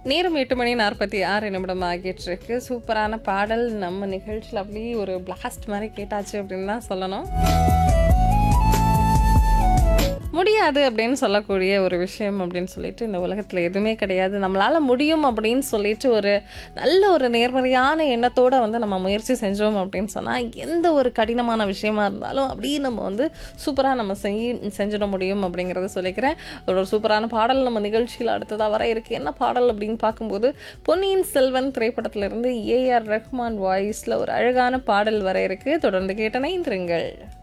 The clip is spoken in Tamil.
நேரம் எட்டு மணி நாற்பத்தி ஆறு நிமிடம் ஆகிட்டு இருக்கு சூப்பரான பாடல் நம்ம நிகழ்ச்சியில் அப்படியே ஒரு பிளாஸ்ட் மாதிரி கேட்டாச்சு அப்படின்னு தான் சொல்லணும் முடியாது அப்படின்னு சொல்லக்கூடிய ஒரு விஷயம் அப்படின்னு சொல்லிட்டு இந்த உலகத்தில் எதுவுமே கிடையாது நம்மளால் முடியும் அப்படின்னு சொல்லிட்டு ஒரு நல்ல ஒரு நேர்மறையான எண்ணத்தோடு வந்து நம்ம முயற்சி செஞ்சோம் அப்படின்னு சொன்னால் எந்த ஒரு கடினமான விஷயமா இருந்தாலும் அப்படியே நம்ம வந்து சூப்பராக நம்ம செஞ்சு செஞ்சிட முடியும் அப்படிங்கிறத சொல்லிக்கிறேன் ஒரு சூப்பரான பாடல் நம்ம நிகழ்ச்சியில் அடுத்ததாக வர இருக்குது என்ன பாடல் அப்படின்னு பார்க்கும்போது பொன்னியின் செல்வன் திரைப்படத்திலிருந்து ஏஆர் ரஹ்மான் வாய்ஸில் ஒரு அழகான பாடல் வர இருக்குது தொடர்ந்து கேட்டனை இருங்கள்